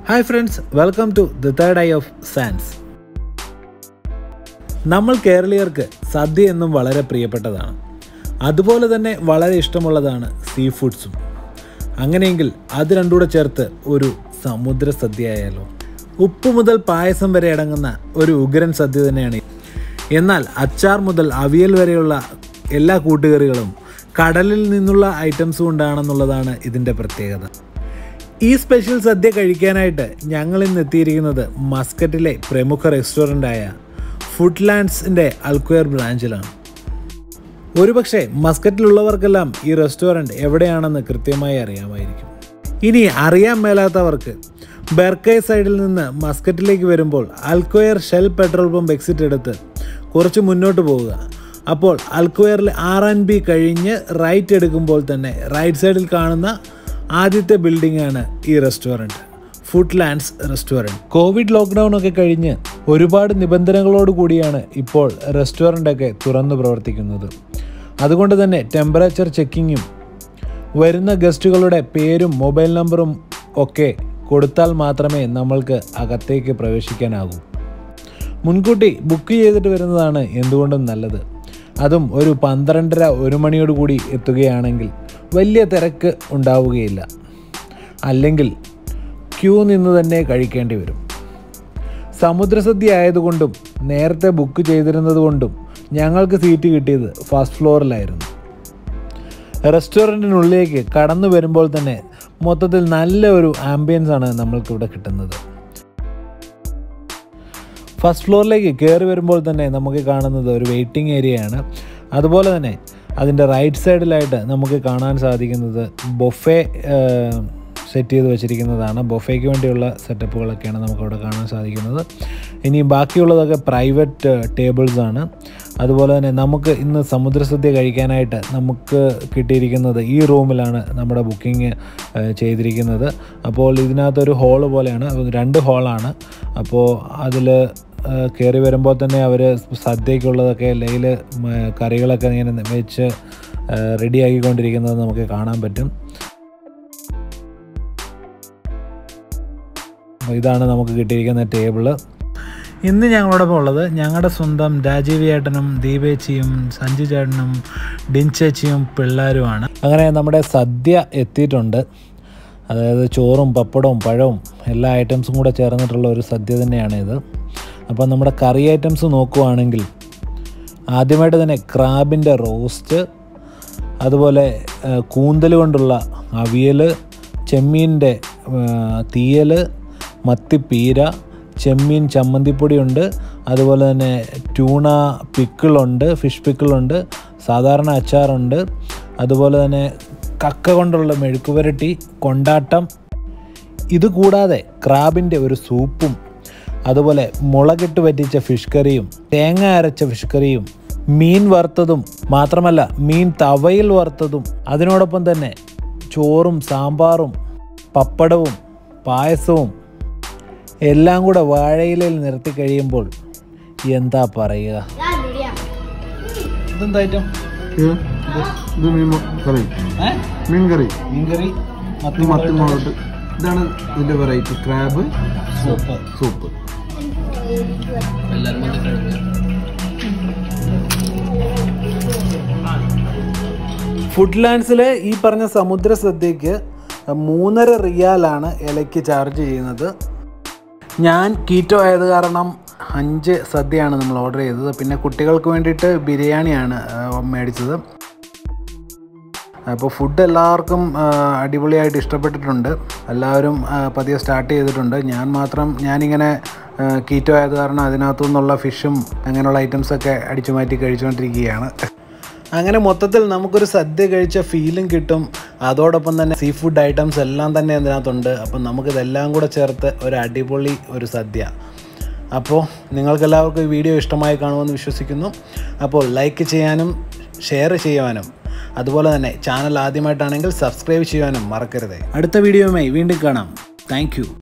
Hi friends welcome to the third eye of Sans നമ്മൾ കേരളീയർക്ക് സദ്യ എന്നും വളരെ പ്രിയപ്പെട്ടതാണ് അതുപോലെ തന്നെ വളരെ ഇഷ്ടമുള്ളതാണ് സീ ഫുഡ്സും അങ്ങനെയെങ്കിൽ അത് രണ്ടുകൂടെ ചേർത്ത് ഒരു സമുദ്ര സദ്യ ആയാലോ ഉപ്പ് മുതൽ പായസം വരെ അടങ്ങുന്ന ഒരു ഉഗ്രൻ സദ്യ തന്നെയാണ് ഇത്. എന്നാൽ അച്ചാർ മുതൽ അവിയൽ വരെയുള്ള എല്ലാ കൂട്ടുകറികളും കടലിൽ നിന്നുള്ള ഐറ്റംസ് കൊണ്ടാണെന്നുള്ളതാണ് ഇതിൻ്റെ പ്രത്യേകത ഈ സ്പെഷ്യൽ സദ്യ കഴിക്കാനായിട്ട് ഞങ്ങൾ ഇന്ന് എത്തിയിരിക്കുന്നത് മസ്കറ്റിലെ പ്രമുഖ റെസ്റ്റോറൻ്റായ ഫുഡ്ലാൻഡ്സിൻ്റെ അൽക്വയർ ബ്രാഞ്ചിലാണ് ഒരുപക്ഷെ മസ്കറ്റിലുള്ളവർക്കെല്ലാം ഈ റെസ്റ്റോറൻറ്റ് എവിടെയാണെന്ന് കൃത്യമായി അറിയാമായിരിക്കും ഇനി അറിയാൻ മേലാത്തവർക്ക് ബെർക്കൈ സൈഡിൽ നിന്ന് മസ്കറ്റിലേക്ക് വരുമ്പോൾ Al Khuwair Shell petrol pump exit എടുത്ത് കുറച്ച് മുന്നോട്ട് പോവുക അപ്പോൾ അൽക്വയറിൽ ആർ ആൻഡ് ബി കഴിഞ്ഞ് റൈറ്റ് എടുക്കുമ്പോൾ തന്നെ റൈറ്റ് സൈഡിൽ കാണുന്ന ആദ്യത്തെ ബിൽഡിംഗ് ആണ് ഈ restaurant Food Lands restaurant Covid lockdown ഒക്കെ കഴിഞ്ഞ് ഒരുപാട് നിബന്ധനകളോട് കൂടിയാണ് ഇപ്പോൾ റെസ്റ്റോറൻ്റ് ഒക്കെ തുറന്നു പ്രവർത്തിക്കുന്നത് അതുകൊണ്ട് തന്നെ ടെമ്പറേച്ചർ ചെക്കിങ്ങും വരുന്ന ഗസ്റ്റുകളുടെ പേരും മൊബൈൽ നമ്പറും ഒക്കെ കൊടുത്താൽ മാത്രമേ നമ്മൾക്ക് അകത്തേക്ക് പ്രവേശിക്കാനാകൂ മുൻകൂട്ടി ബുക്ക് ചെയ്തിട്ട് വരുന്നതാണ് എന്തുകൊണ്ടും നല്ലത് അതും ഒരു പന്ത്രണ്ടര ഒരു മണിയോട് കൂടി എത്തുകയാണെങ്കിൽ വലിയ തിരക്ക് ഉണ്ടാവുകയില്ല അല്ലെങ്കിൽ ക്യൂ നിന്ന് തന്നെ കഴിക്കേണ്ടി വരും സമുദ്രസദ്യ ആയതുകൊണ്ടും നേരത്തെ ബുക്ക് ചെയ്തിരുന്നത് കൊണ്ടും ഞങ്ങൾക്ക് സീറ്റ് കിട്ടിയത് ഫസ്റ്റ് ഫ്ലോറിലായിരുന്നു റെസ്റ്റോറൻറ്റിനുള്ളിലേക്ക് കടന്നു വരുമ്പോൾ തന്നെ മൊത്തത്തിൽ നല്ല ഒരു ആംബിയൻസ് ആണ് നമ്മൾക്കിവിടെ കിട്ടുന്നത് ഫസ്റ്റ് ഫ്ലോറിലേക്ക് കയറി വരുമ്പോൾ തന്നെ നമുക്ക് കാണുന്നത് ഒരു വെയിറ്റിംഗ് ഏരിയയാണ് അതുപോലെ തന്നെ അതിൻ്റെ റൈറ്റ് സൈഡിലായിട്ട് നമുക്ക് കാണാൻ സാധിക്കുന്നത് ബൊഫെ സെറ്റ് ചെയ്ത് വെച്ചിരിക്കുന്നതാണ് ബൊഫയ്ക്ക് വേണ്ടിയുള്ള സെറ്റപ്പുകളൊക്കെയാണ് നമുക്കവിടെ കാണാൻ സാധിക്കുന്നത് ഇനി ബാക്കിയുള്ളതൊക്കെ പ്രൈവറ്റ് ടേബിൾസ് ആണ് അതുപോലെ തന്നെ നമുക്ക് ഇന്ന് സമുദ്രസദ്യ കഴിക്കാനായിട്ട് നമുക്ക് കിട്ടിയിരിക്കുന്നത് ഈ റൂമിലാണ് നമ്മുടെ ബുക്കിംഗ് ചെയ്തിരിക്കുന്നത് അപ്പോൾ ഇതിനകത്തൊരു ഹോള് പോലെയാണ് രണ്ട് ഹോളാണ് അപ്പോൾ അതിൽ കയറി വരുമ്പോൾ തന്നെ അവർ സദ്യക്കുള്ളതൊക്കെ അല്ലെങ്കിൽ കറികളൊക്കെ ഇങ്ങനെ വെച്ച് റെഡിയാക്കിക്കൊണ്ടിരിക്കുന്നത് നമുക്ക് കാണാൻ പറ്റും അപ്പോൾ ഇതാണ് നമുക്ക് കിട്ടിയിരിക്കുന്ന ടേബിള് ഇന്ന് ഞങ്ങളോടൊപ്പം ഉള്ളത് ഞങ്ങളുടെ സ്വന്തം രാജീവ് ചേട്ടനും ദീപേച്ചിയും സഞ്ജു ചേട്ടനും ഡിൻചേച്ചിയും പിള്ളേരുമാണ് അങ്ങനെ നമ്മുടെ സദ്യ എത്തിയിട്ടുണ്ട് അതായത് ചോറും പപ്പടവും പഴവും എല്ലാ ഐറ്റംസും കൂടെ ചേർന്നിട്ടുള്ള ഒരു സദ്യ തന്നെയാണ് ഇത് അപ്പോൾ നമ്മുടെ കറി ഐറ്റംസ് നോക്കുവാണെങ്കിൽ ആദ്യമായിട്ട് തന്നെ ക്രാബിൻ്റെ റോസ്റ്റ് അതുപോലെ കൂന്തൽ കൊണ്ടുള്ള അവിയൽ ചെമ്മീൻ്റെ തീയൽ മത്തിപ്പീര ചെമ്മീൻ ചമ്മന്തിപ്പൊടിയുണ്ട് അതുപോലെ തന്നെ ട്യൂണ പിക്കിളുണ്ട് ഫിഷ് പിക്കിളുണ്ട് സാധാരണ അച്ചാറുണ്ട് അതുപോലെ തന്നെ കക്ക കൊണ്ടുള്ള മെഴുക്ക് പുരട്ടി കൊണ്ടാട്ടം ഇത് കൂടാതെ ക്രാബിൻ്റെ ഒരു സൂപ്പും അതുപോലെ മുളകിട്ട് പറ്റിച്ച ഫിഷ് കറിയും തേങ്ങ അരച്ച ഫിഷ് കറിയും മീൻ വറുത്തതും മാത്രമല്ല മീൻ തവയിൽ വറുത്തതും അതിനോടൊപ്പം തന്നെ ചോറും സാമ്പാറും പപ്പടവും പായസവും എല്ലാം കൂടെ വാഴയിലയിൽ നിർത്തി കഴിയുമ്പോൾ എന്താ പറയുക ഇതെന്താ ഐറ്റം ഇത് മീൻ കറി മീൻ കറി മീൻകറി ഇത് മത്തി മുളക് ഇതാണ് ഇതിന്റെ variety crab soup soup food ലാൻഡ്സിൽ ഈ പറഞ്ഞ സമുദ്ര സദ്യക്ക് മൂന്നര റിയാലാണ് ഇലയ്ക്ക് ചാർജ് ചെയ്യുന്നത് ഞാൻ കീറ്റോ ആയത് കാരണം അഞ്ച് സദ്യയാണ് നമ്മൾ ഓർഡർ ചെയ്തത് പിന്നെ കുട്ടികൾക്ക് വേണ്ടിയിട്ട് ബിരിയാണിയാണ് ആ, മേടിച്ചത് അപ്പോൾ ഫുഡ് എല്ലാവർക്കും ആ, അടിപൊളിയായിട്ട് ഇഷ്ടപ്പെട്ടിട്ടുണ്ട് എല്ലാവരും ആ, പതിയെ സ്റ്റാർട്ട് ചെയ്തിട്ടുണ്ട് ഞാൻ മാത്രം ഞാനിങ്ങനെ ആ, കീറ്റോ ആയത് കാരണം അതിനകത്തു നിന്നുള്ള ഫിഷും അങ്ങനെയുള്ള ഐറ്റംസൊക്കെ അടിച്ചു മാറ്റി കഴിച്ചുകൊണ്ടിരിക്കുകയാണ് അങ്ങനെ മൊത്തത്തിൽ നമുക്കൊരു സദ്യ കഴിച്ച ഫീലും കിട്ടും അതോടൊപ്പം തന്നെ സീ ഫുഡ് ഐറ്റംസ് എല്ലാം തന്നെ അതിനകത്തുണ്ട് അപ്പം നമുക്കിതെല്ലാം കൂടെ ചേർത്ത് ഒരു അടിപൊളി ഒരു സദ്യ അപ്പോൾ നിങ്ങൾക്കെല്ലാവർക്കും ഈ വീഡിയോ ഇഷ്ടമായി കാണുമെന്ന് വിശ്വസിക്കുന്നു അപ്പോൾ ലൈക്ക് ചെയ്യാനും ഷെയർ ചെയ്യുവാനും അതുപോലെ തന്നെ ചാനൽ ആദ്യമായിട്ടാണെങ്കിൽ സബ്സ്ക്രൈബ് ചെയ്യുവാനും മറക്കരുത് അടുത്ത വീഡിയോയുമായി വീണ്ടും കാണാം താങ്ക്